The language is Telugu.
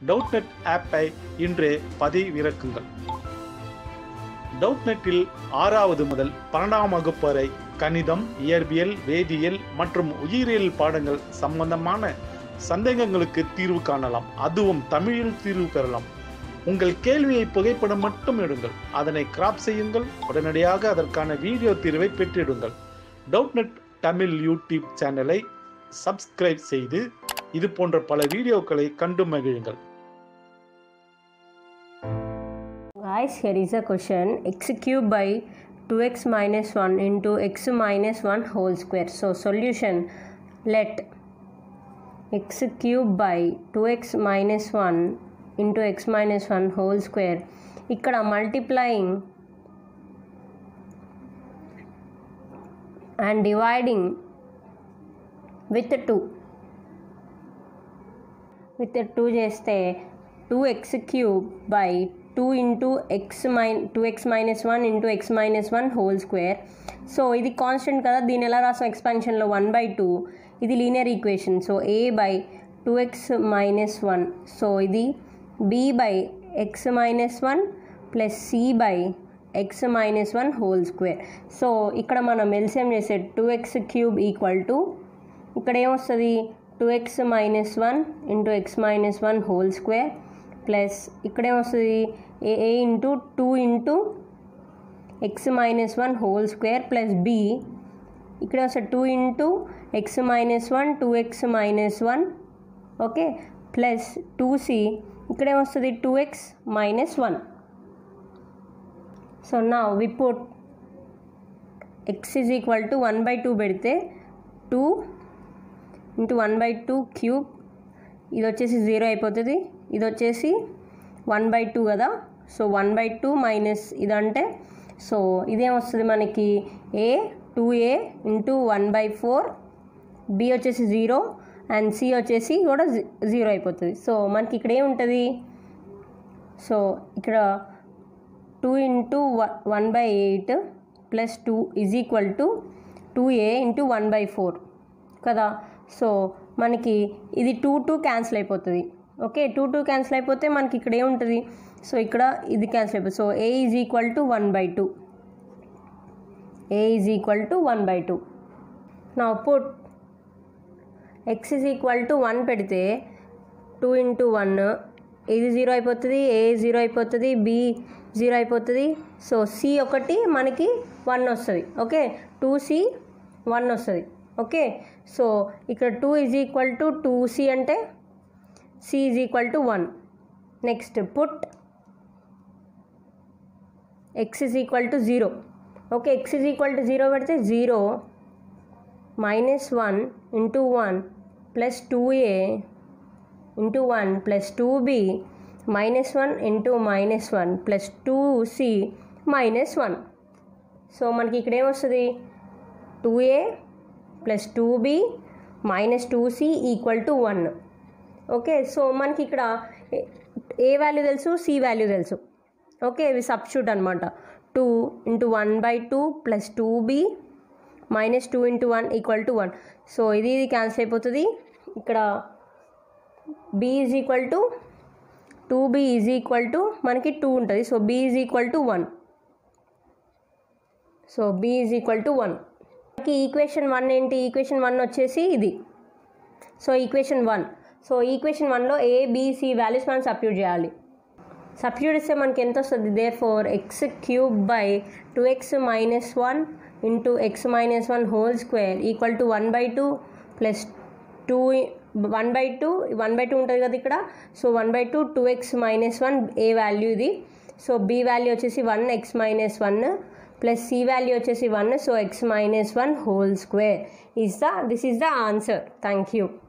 டவுட்நெட் ஆப்பை இன்றே பதிவிறக்குங்கள் டவுட்நெட்டில் ஆறாவது முதல் பன்னெண்டாம் வகுப்பு வரை கணிதம் இயற்பியல் வேதியியல் மற்றும் உயிரியல் பாடங்கள் சம்பந்தமான சந்தேகங்களுக்கு தீர்வு காணலாம் அதுவும் தமிழில் தீர்வு பெறலாம் உங்கள் கேள்வியை புகைப்படம் மட்டும் எடுங்கள் அதனை கிராப் செய்யுங்கள் உடனடியாக அதற்கான வீடியோ தீர்வை பெற்றிடுங்கள் டவுட்நெட் தமிழ் யூடியூப் சேனலை சப்ஸ்கிரைப் செய்து இது போன்ற பல வீடியோக்களை கண்டு மகிழுங்கள் Guys, here is a question x cube by 2x minus 1 into x minus 1 whole square. So, solution let x cube by 2x minus 1 into x minus 1 whole square. ఇక్కడ multiplying and dividing with 2 with two చేస్తే two X cube by two into X minus two X minus one into X minus one whole square so ఇది కాన్స్టెంట్ కదా దీని ఎలా రాసాం ఎక్స్పాన్షన్లో వన్ బై టూ ఇది linear equation so A by two X minus one so ఇది B by X minus one plus C by X minus one whole square so ఇక్కడ మనం ఎల్సిఎం చేసే two X cube equal to ఇక్కడ ఏమొస్తుంది two X minus one into X minus one whole square plus ఇక్కడేమొస్తుంది A A into two into X minus one whole square plus B ఇక్కడ వస్తుంది two into X minus one two X minus one okay plus two C ఇక్కడేమొస్తుంది two X minus one so నా we put X is equal to one by two పెడితే two into one by two cube ఇది వచ్చేసి జీరో అయిపోతుంది ఇది వచ్చేసి వన్ బై టూ కదా so one by two minus ఇదంటే సో ఇదేమొస్తుంది మనకి A two A into one by four B వచ్చేసి జీరో అండ్ సి వచ్చేసి కూడా జీరో అయిపోతుంది సో మనకి ఇక్కడ ఏముంటుంది సో ఇక్కడ two into one by eight plus two is equal to two A into one by four కదా సో మనకి ఇది టూ టూ క్యాన్సిల్ అయిపోతుంది ఓకే టూ టూ క్యాన్సిల్ అయిపోతే మనకి ఇక్కడ ఏముంటుంది సో ఇక్కడ ఇది క్యాన్సిల్ అయిపోతుంది so A is equal to one by two A is equal to one by two నా put X is equal to one పెడితే టూ ఇంటూ వన్ ఇది జీరో అయిపోతుంది ఏ జీరో అయిపోతుంది బి జీరో అయిపోతుంది సో సి ఒకటి మనకి వన్ వస్తుంది ఓకే టూ సి వన్ వస్తుంది ఓకే సో ఇక్కడ two is equal to two C అంటే C is equal to one next put X is equal to zero okay X is equal to zero పెడితే zero minus one into one plus two A into one plus two B minus one into minus one plus two C minus one so మనకి ఇక్కడ ఏమొస్తుంది two A plus two B minus two C equal to one okay so మనకి ఇక్కడ ఏ వాల్యూ తెలుసు సి వాల్యూ తెలుసు ఓకే ఇవి సబ్స్టిట్యూట్ అనమాట two into one by two plus two B minus two into one equal to one so ఇది ఇది క్యాన్సిల్ అయిపోతుంది ఇక్కడ B is equal to two B is equal to మనకి టూ ఉంటుంది so B is equal to one so B is equal to one మనకి ఈక్వేషన్ వన్ ఏంటి ఈక్వేషన్ వన్ వచ్చేసి ఇది so equation one so equation వన్లో ఏ బీసీ వాల్యూస్ మనం సబ్స్టిట్యూట్ చేయాలి సబ్స్టిట్యూట్ ఇస్తే మనకి ఎంత వస్తుంది దే four X cube by two X minus one into X minus one whole square equal to one by two plus two one by two one by two ఉంటుంది కదా ఇక్కడ so one by two two X minus one A value ఇది సో బి వాల్యూ వచ్చేసి one X minus one plus C value వచ్చేసి one so X minus one whole square is the this is the answer thank you